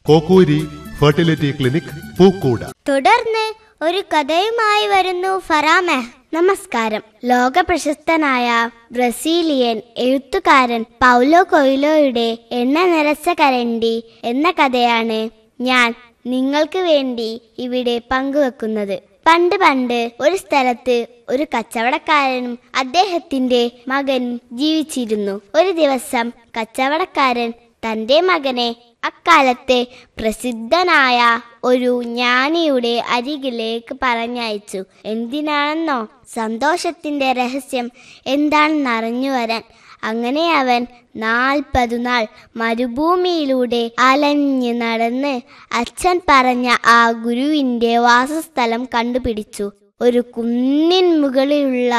കോക്കൂരി fertility clinic പൂക്കൂട തുടർന്ന് ഒരു കഥയുമായി വരുന്നു ഫറാമെഹ് നമസ്കാരം ലോക പ്രശസ്തനായ ബ്രസീലിയൻ എഴുത്തുകാരൻ പൗലോ കൊയിലോയുടെ എണ്ണ നിറച്ച കരണ്ടി എന്ന കഥയാണ് ഞാൻ നിങ്ങൾക്ക് വേണ്ടി ഇവിടെ പങ്കുവെക്കുന്നത് പണ്ട് പണ്ട് ഒരു സ്ഥലത്ത് ഒരു കച്ചവടക്കാരനും അദ്ദേഹത്തിന്റെ മകനും ജീവിച്ചിരുന്നു ഒരു ദിവസം കച്ചവടക്കാരൻ തന്റെ മകനെ അക്കാലത്തെ പ്രസിദ്ധനായ ഒരു ജ്ഞാനിയുടെ അരികിലേക്ക് പറഞ്ഞയച്ചു എന്തിനാണെന്നോ സന്തോഷത്തിന്റെ രഹസ്യം എന്താണെന്ന് അറിഞ്ഞു വരാൻ അങ്ങനെ അവൻ നാൽപ്പതു നാൾ മരുഭൂമിയിലൂടെ അലഞ്ഞ് നടന്ന് അച്ഛൻ പറഞ്ഞ ആ ഗുരുവിന്റെ വാസസ്ഥലം കണ്ടുപിടിച്ചു ഒരു കുന്നിൻ മുകളിലുള്ള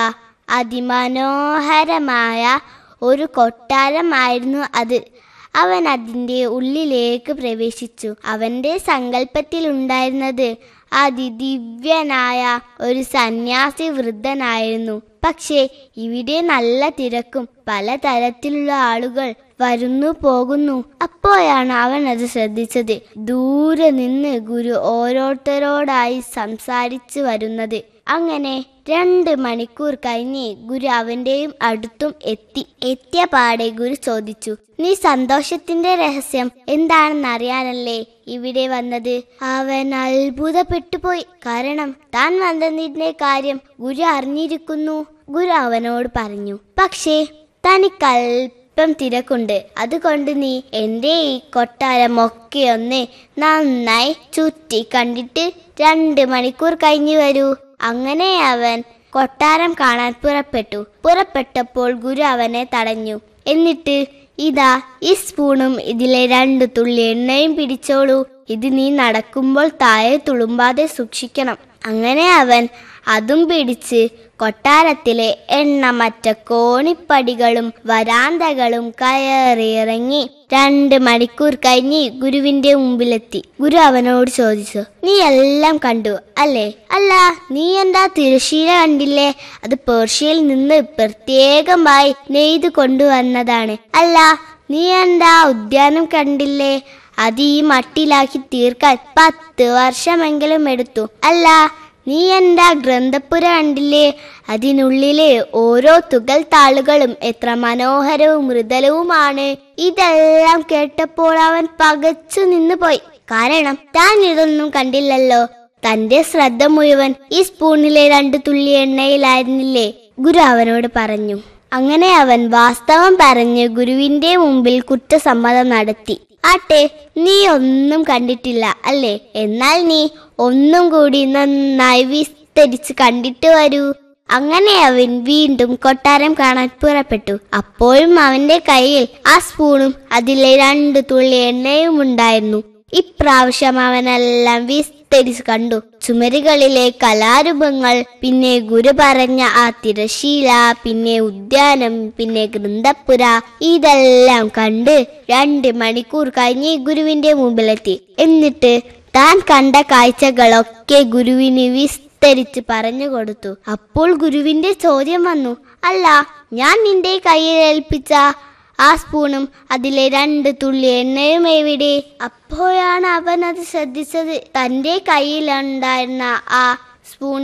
അതിമനോഹരമായ ഒരു കൊട്ടാരമായിരുന്നു അത് അവൻ അതിൻ്റെ ഉള്ളിലേക്ക് പ്രവേശിച്ചു അവന്റെ സങ്കല്പത്തിലുണ്ടായിരുന്നത് അതിദിവ്യനായ ഒരു സന്യാസി വൃദ്ധനായിരുന്നു പക്ഷേ ഇവിടെ നല്ല തിരക്കും പലതരത്തിലുള്ള ആളുകൾ വരുന്നു പോകുന്നു അപ്പോഴാണ് അവൻ അത് ശ്രദ്ധിച്ചത് ദൂരെ നിന്ന് ഗുരു ഓരോരുത്തരോടായി സംസാരിച്ചു വരുന്നത് അങ്ങനെ രണ്ട് മണിക്കൂർ കഴിഞ്ഞ് ഗുരു അവന്റെയും അടുത്തും എത്തി എത്തിയ പാടെ ഗുരു ചോദിച്ചു നീ സന്തോഷത്തിന്റെ രഹസ്യം എന്താണെന്ന് അറിയാനല്ലേ ഇവിടെ വന്നത് അവൻ അത്ഭുതപ്പെട്ടുപോയി കാരണം താൻ വന്നതിന്റെ കാര്യം ഗുരു അറിഞ്ഞിരിക്കുന്നു ഗുരു അവനോട് പറഞ്ഞു പക്ഷേ തനിക്കൽപ്പം തിരക്കുണ്ട് അതുകൊണ്ട് നീ എൻ്റെ ഈ കൊട്ടാരമൊക്കെ ഒന്ന് നന്നായി ചുറ്റി കണ്ടിട്ട് രണ്ട് മണിക്കൂർ കഴിഞ്ഞു വരൂ അങ്ങനെ അവൻ കൊട്ടാരം കാണാൻ പുറപ്പെട്ടു പുറപ്പെട്ടപ്പോൾ ഗുരു അവനെ തടഞ്ഞു എന്നിട്ട് ഇതാ ഈ സ്പൂണും ഇതിലെ രണ്ട് തുള്ളി എണ്ണയും പിടിച്ചോളൂ ഇത് നീ നടക്കുമ്പോൾ താഴെ തുളുമ്പാതെ സൂക്ഷിക്കണം അങ്ങനെ അവൻ അതും പിടിച്ച് കൊട്ടാരത്തിലെ എണ്ണമറ്റ കോണിപ്പടികളും വരാന്തകളും കയറിയിറങ്ങി രണ്ട് മണിക്കൂർ കഴിഞ്ഞ് ഗുരുവിന്റെ മുമ്പിലെത്തി ഗുരു അവനോട് ചോദിച്ചു നീ എല്ലാം കണ്ടു അല്ലേ അല്ല നീ എന്താ തിരശീല കണ്ടില്ലേ അത് പേർഷ്യയിൽ നിന്ന് പ്രത്യേകമായി നെയ്ത് കൊണ്ടുവന്നതാണ് അല്ല നീ എന്താ ഉദ്യാനം കണ്ടില്ലേ അത് ഈ മട്ടിലാക്കി തീർക്കാൻ പത്ത് വർഷമെങ്കിലും എടുത്തു അല്ല നീ എന്താ ഗ്രന്ഥപ്പുര കണ്ടില്ലേ അതിനുള്ളിലെ ഓരോ തുകൽ താളുകളും എത്ര മനോഹരവും മൃദലവുമാണ് ഇതെല്ലാം കേട്ടപ്പോൾ അവൻ പകച്ചു നിന്നുപോയി കാരണം താൻ ഇതൊന്നും കണ്ടില്ലല്ലോ തന്റെ ശ്രദ്ധ മുഴുവൻ ഈ സ്പൂണിലെ രണ്ട് തുള്ളി എണ്ണയിലായിരുന്നില്ലേ ഗുരു അവനോട് പറഞ്ഞു അങ്ങനെ അവൻ വാസ്തവം പറഞ്ഞ് ഗുരുവിന്റെ മുമ്പിൽ കുറ്റസമ്മതം നടത്തി ആട്ടെ നീ ഒന്നും കണ്ടിട്ടില്ല അല്ലേ എന്നാൽ നീ ഒന്നും കൂടി നന്നായി വിസ്തരിച്ച് കണ്ടിട്ട് വരൂ അങ്ങനെ അവൻ വീണ്ടും കൊട്ടാരം കാണാൻ പുറപ്പെട്ടു അപ്പോഴും അവന്റെ കയ്യിൽ ആ സ്പൂണും അതിലെ രണ്ട് തുള്ളി എണ്ണയും ഉണ്ടായിരുന്നു ഇപ്രാവശ്യം അവനെല്ലാം വിസ്തരിച്ച് കണ്ടു ചുമരുകളിലെ കലാരൂപങ്ങൾ പിന്നെ ഗുരു പറഞ്ഞ ആ തിരശീല പിന്നെ ഉദ്യാനം പിന്നെ ഗ്രന്ഥപ്പുര ഇതെല്ലാം കണ്ട് രണ്ട് മണിക്കൂർ കഴിഞ്ഞ് ഗുരുവിന്റെ മുമ്പിലെത്തി എന്നിട്ട് താൻ കണ്ട കാഴ്ചകളൊക്കെ ഗുരുവിന് വിസ്തരിച്ച് പറഞ്ഞു കൊടുത്തു അപ്പോൾ ഗുരുവിന്റെ ചോദ്യം വന്നു അല്ല ഞാൻ നിന്റെ കയ്യിൽ ഏൽപ്പിച്ച ആ സ്പൂണും അതിലെ രണ്ട് തുള്ളി എണ്ണയും എവിടെ അപ്പോഴാണ് അവൻ അത് ശ്രദ്ധിച്ചത് തന്റെ കയ്യിലുണ്ടായിരുന്ന ആ സ്പൂൺ